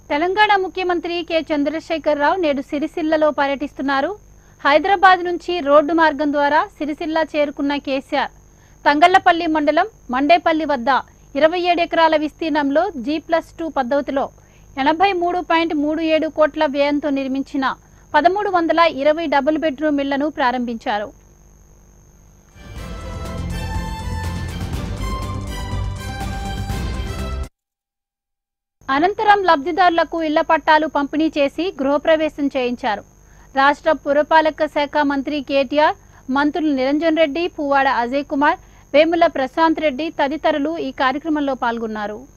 తెలంగాణ ముఖ్యమంత్రి కె చంద్రశేఖరరావు నేడు సిరిసిల్లలో పర్యటిస్తున్నారు హైదరాబాద్ నుంచి రోడ్డు మార్గం ద్వారా సిరిసిల్ల చేరుకున్న కేసీఆర్ తంగళ్లపల్లి మండలం మండేపల్లి వద్ద ఇరవై ఏడు ఎకరాల విస్తీర్ణంలో జీ ప్లస్ టూ పద్ధతిలో ఎనభై మూడు పాయింట్ మూడు ఏడు కోట్ల వ్యయంతో నిర్మించిన పదమూడు వందల ఇరవై డబుల్ బెడ్రూమ్ ఇళ్లను ప్రారంభించారు అనంతరం లబ్ధిదారులకు ఇళ్ల పట్టాలు పంపిణీ చేసి గృహప్రవేశం చేయించారు రాష్ట్ర పురపాలక శాఖ మంత్రి కేటీఆర్ మంత్రులు నిరంజన్ రెడ్డి పువ్వాడ అజయ్ కుమార్ వేముల ప్రశాంత్ రెడ్డి తదితరులు ఈ కార్యక్రమంలో పాల్గొన్నారు